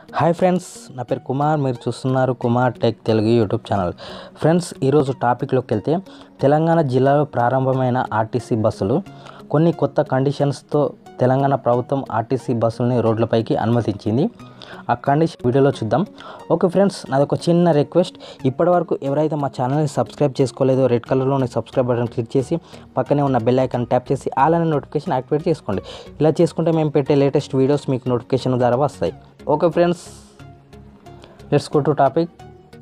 hi friends నా పేరు కుమార్ మీరు చూస్తున్నారు Kumar tech Telugu YouTube channel friends ఈరోజు టాపిక్లోకి వెళ్తే తెలంగాణ జిల్లాలో ప్రారంభమైన ఆర్టీసీ బస్సులు కొన్ని కొత్త కండిషన్స్తో తెలంగాణ ప్రభుత్వం ఆర్టీసీ బస్సులని రోడ్లపైకి అనుమతించింది ఆ కండిషన్ వీడియోలో చూద్దాం ఓకే ఫ్రెండ్స్ నాది ఒక చిన్న రిక్వెస్ట్ ఇప్పటివరకు ఎవరైతే మా ఛానల్ని సబ్స్క్రైబ్ చేసుకోలేదో రెడ్ కలర్లోని సబ్స్క్రైబ్ బటన్ క్లిక్ చేసి పక్కనే ఉన్న బెల్ ఐకాన్ ట్యాప్ చేసి ఆల్ అనే నోటిఫికేషన్ యాక్టివేట్ చేసుకోండి ఇలా చేసుకుంటే మేము పెట్టే లేటెస్ట్ వీడియోస్ మీకు నోటిఫికేషన్ ద్వారా వస్తాయి okay friends let's go to topic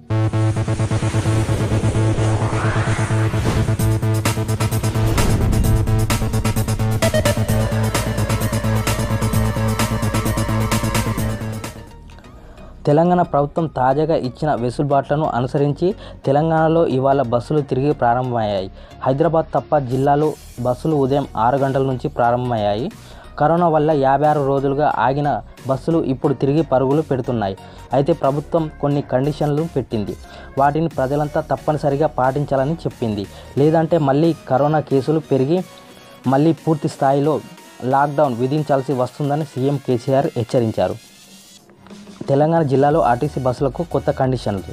Telangana ప్రభుత్వం తాజాగా ఇచ్చిన వెసులుబాట్లను అనుసరించి తెలంగాణలో ఇవాళ బస్సులు తిరిగి ప్రారంభమయ్యాయి హైదరాబాద్ తప్ప జిల్లాలో బస్సులు ఉదయం ఆరు గంటల నుంచి ప్రారంభమయ్యాయి కరోనా వల్ల యాభై ఆరు రోజులుగా ఆగిన బస్సులు ఇప్పుడు తిరిగి పరుగులు పెడుతున్నాయి అయితే ప్రభుత్వం కొన్ని కండిషన్లు పెట్టింది వాటిని ప్రజలంతా తప్పనిసరిగా పాటించాలని చెప్పింది లేదంటే మళ్ళీ కరోనా కేసులు పెరిగి మళ్ళీ పూర్తి స్థాయిలో లాక్డౌన్ విధించాల్సి వస్తుందని సీఎం కేసీఆర్ హెచ్చరించారు తెలంగాణ జిల్లాలో ఆర్టీసీ బస్సులకు కొత్త కండిషన్లు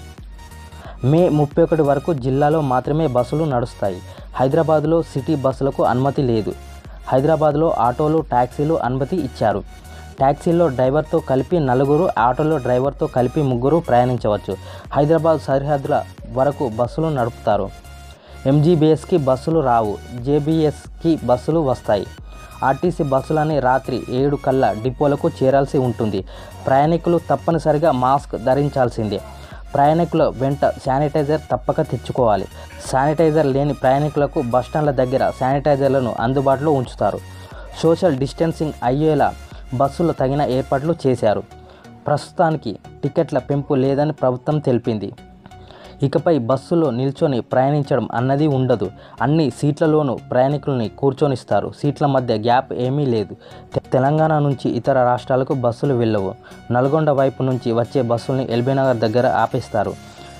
మే ముప్పై ఒకటి వరకు జిల్లాలో మాత్రమే బస్సులు నడుస్తాయి హైదరాబాద్లో సిటీ బస్సులకు అనుమతి లేదు హైదరాబాద్లో ఆటోలు ట్యాక్సీలు అనుమతి ఇచ్చారు ట్యాక్సీలో డ్రైవర్తో కలిపి నలుగురు ఆటోలో డ్రైవర్తో కలిపి ముగ్గురు ప్రయాణించవచ్చు హైదరాబాద్ సరిహద్దుల వరకు బస్సులు నడుపుతారు ఎంజీబీఎస్కి బస్సులు రావు జేబీఎస్కి బస్సులు వస్తాయి ఆర్టీసీ బస్సులని రాత్రి ఏడు కల్లా డిపోలకు చేరాల్సి ఉంటుంది ప్రయాణికులు తప్పనిసరిగా మాస్క్ ధరించాల్సిందే ప్రయాణికుల వెంట శానిటైజర్ తప్పక తెచ్చుకోవాలి శానిటైజర్ లేని ప్రయాణికులకు బస్టాండ్ల దగ్గర శానిటైజర్లను అందుబాటులో ఉంచుతారు సోషల్ డిస్టెన్సింగ్ అయ్యేలా బస్సులు తగిన ఏర్పాట్లు చేశారు ప్రస్తుతానికి టికెట్ల పెంపు లేదని ప్రభుత్వం తెలిపింది ఇకపై బస్సులో నిల్చొని ప్రయాణించడం అన్నది ఉండదు అన్ని సీట్లలోనూ ప్రయాణికుల్ని కూర్చొనిస్తారు సీట్ల మధ్య గ్యాప్ ఏమీ లేదు తె- తెలంగాణ నుంచి ఇతర రాష్ట్రాలకు బస్సులు వెళ్ళవు నల్గొండ వైపు నుంచి వచ్చే బస్సుల్ని ఎల్బీనగర్ దగ్గర ఆపేస్తారు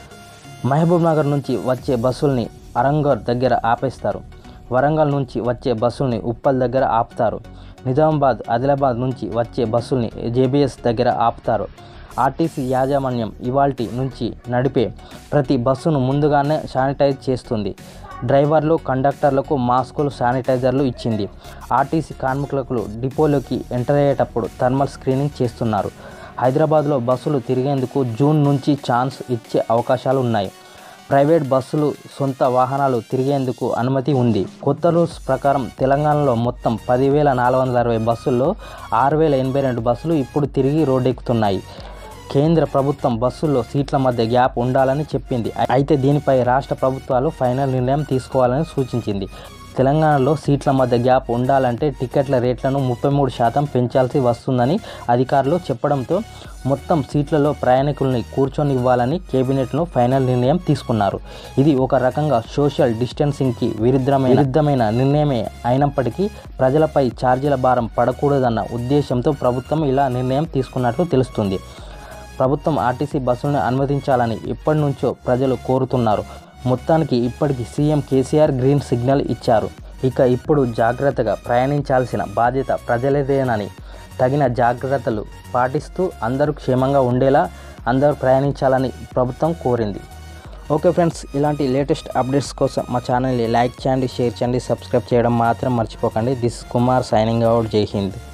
మహబూబ్ నగర్ నుంచి వచ్చే బస్సుల్ని అరంగర్ దగ్గర ఆపేస్తారు వరంగల్ నుంచి వచ్చే బస్సుల్ని ఉప్పల్ దగ్గర ఆపుతారు నిజామాబాద్ ఆదిలాబాద్ నుంచి వచ్చే బస్సుల్ని జేబీఎస్ దగ్గర ఆపుతారు ఆర్టీసీ యాజమాన్యం ఇవాల్టి నుంచి నడిపే ప్రతి బస్సును ముందుగానే శానిటైజ్ చేస్తుంది డ్రైవర్లు కండక్టర్లకు మాస్కులు శానిటైజర్లు ఇచ్చింది ఆర్టీసీ కార్మికులకు డిపోలోకి ఎంటర్ అయ్యేటప్పుడు థర్మల్ స్క్రీనింగ్ చేస్తున్నారు హైదరాబాద్లో బస్సులు తిరిగేందుకు జూన్ నుంచి ఛాన్స్ ఇచ్చే అవకాశాలు ఉన్నాయి ప్రైవేట్ బస్సులు సొంత వాహనాలు తిరిగేందుకు అనుమతి ఉంది కొత్త రూల్స్ ప్రకారం తెలంగాణలో మొత్తం పదివేల నాలుగు వందల అరవై బస్సుల్లో ఆరు వేల ఎనభై రెండు బస్సులు ఇప్పుడు తిరిగి రోడ్డెక్కుతున్నాయి కేంద్ర ప్రభుత్వం బస్సుల్లో సీట్ల మధ్య గ్యాప్ ఉండాలని చెప్పింది అయితే దీనిపై రాష్ట్ర ప్రభుత్వాలు ఫైనల్ నిర్ణయం తీసుకోవాలని సూచించింది తెలంగాణలో సీట్ల మధ్య గ్యాప్ ఉండాలంటే టికెట్ల రేట్లను ముప్పై మూడు శాతం పెంచాల్సి వస్తుందని అధికారులు చెప్పడంతో మొత్తం సీట్లలో ప్రయాణికుల్ని కూర్చొనివ్వాలని కేబినెట్లో ఫైనల్ నిర్ణయం తీసుకున్నారు ఇది ఒక రకంగా సోషల్ డిస్టెన్సింగ్కి విరుద్ధమైన విరుద్ధమైన నిర్ణయమే అయినప్పటికీ ప్రజలపై ఛార్జీల భారం పడకూడదన్న ఉద్దేశంతో ప్రభుత్వం ఇలా నిర్ణయం తీసుకున్నట్లు తెలుస్తుంది ప్రభుత్వం ఆర్టీసీ బస్సులను అనుమతించాలని ఎప్పటి నుంచో ప్రజలు కోరుతున్నారు మొత్తానికి ఇప్పటికి సీఎం కేసీఆర్ గ్రీన్ సిగ్నల్ ఇచ్చారు ఇక ఇప్పుడు జాగ్రత్తగా ప్రయాణించాల్సిన బాధ్యత ప్రజలదేనని తగిన జాగ్రత్తలు పాటిస్తూ అందరూ క్షేమంగా ఉండేలా అందరూ ప్రయాణించాలని ప్రభుత్వం కోరింది ఓకే ఫ్రెండ్స్ ఇలాంటి లేటెస్ట్ అప్డేట్స్ కోసం మా ఛానల్ని లైక్ చేయండి షేర్ చేయండి సబ్స్క్రైబ్ చేయడం మాత్రం మర్చిపోకండి దిస్ కుమార్ సైనింగ్ అవుట్ జై హింద్